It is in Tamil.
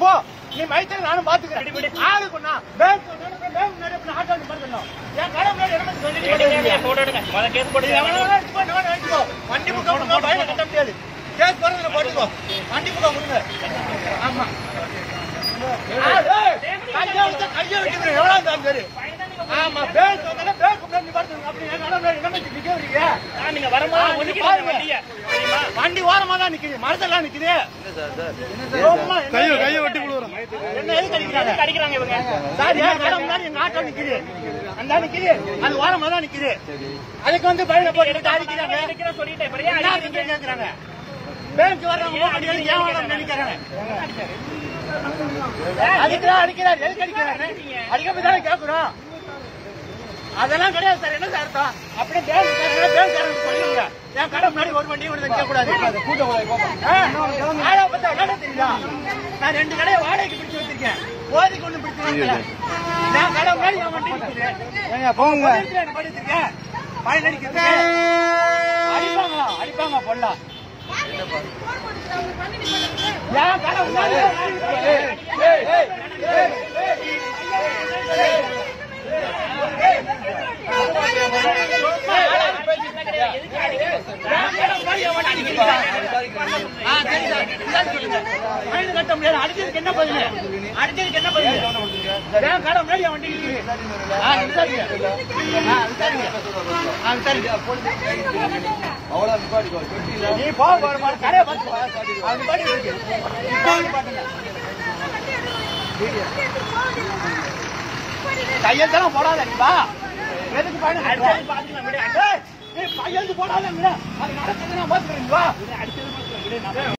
போ நீ மைத்திரி நானும் பாத்துக்கிறேன் ஆளு கொண்டா பேங்க் பேங்க் முன்னாடி இப்ப ஆட்டோ நிப்பாட்டணும் என் கடை முன்னாடி என்ன சொல்லி வண்டி புக்கம் கொடுங்க பையனை கட்ட முடியாது கேஸ் போறதுல போட்டுக்கோ வண்டி புக்கம் கொடுங்க ஆமா கையை விட்டு கையை விட்டு எவ்வளவு இருந்தாலும் சரி ஆமா பேங்க் வந்தாலும் பேங்க் முன்னாடி நிப்பாட்டணும் அப்படி என் கடை முன்னாடி என்ன நிக்க வரீங்க நீங்க வரும்போது ஆ, ஒதுக்கி பாருங்க. வண்டியை தெரியுமா வண்டி ஓரமா தான் நிக்குது மரத்தெல்லாம் நிக்குது சும்மா என்ன- கையை கையை வெட்டி விழுவுறோம் என்ன எதுக்கு அடிக்கிறாங்க அடிக்கிறாங்க இவங்க சார் ஏன் கடை முன்னாடி எங்க ஆட்டோ நிக்குது அந்த நிக்குது அது ஓரமா தான் நிக்குது அதுக்கு வந்து பையனை போட்டு அடிக்கிறாங்க அடிக்கிறேன் சொல்லிட்டேன் அப்புறம் ஏன் என்ன அடிக்கிறீங்க அடிக்கிறீங்க கேக்குறாங்க பேங்க் வர்றவங்க அடிக்கிறது ஏன் வரணும்னு நினைக்கிறாங்க அடிக்கிறார் அடிக்கிறார் எதுக்கு அடிக்கிறாரு அடிக்காம தானே கேட்கிறோம் அதெல்லாம் கிடையாது சார் என்ன சார் அர்த்தம் அப்படியே பேங்க் பேங்க் காரங்க சொல்லுங்க என் கடை முன்னாடி ஒரு வண்டி ஒரு நிக்க கூடாது ஆ, ஆளை பார்த்தா என்னன்னு தெரியுதா நான் ரெண்டு கடையை வாடகைக்கு பிடிச்சு வச்சிருக்கேன் போதைக்கு ஒண்ணு பிடிச்சு வைக்கல நான் கடை முன்னாடி என் வண்டி நிக்குது போங்க படிச்சிருக்கேன் பயன் அடிக்கிறது அடிப்பாங்களா அடிப்பாங்க பொல்லா ஏன் கடை முன்னாடி ஏய், ஏய், ஏய், ஏய், ஆ, சரி சார். இந்தாங்க சொல்லுங்க. ஃபைன் கட்ட முடியாது. அடிச்சதுக்கு என்ன பதில்? அடிச்சதுக்கு என்ன பதில்? ஏன் கடை முன்னாடி என் வண்டி நிக்குது? ஆ, விசாரிங்க. ஆ, விசாரிங்க. ஆ, விசாரிங்க. நீ போ, போ, போ, கடையை பார்த்து போ. அது பாட்டுக்கு இருக்கு. இப்போ வந்து பாருங்க. கையெழுத்தெல்லாம் போடாத நீ வா எதுக்கு பயணம் அடிச்சது பாத்துக்கலாம் விடு ஏய், நீ கையெழுத்து போடாத அது நடக்குது நான் பாத்துக்கிறேன் வா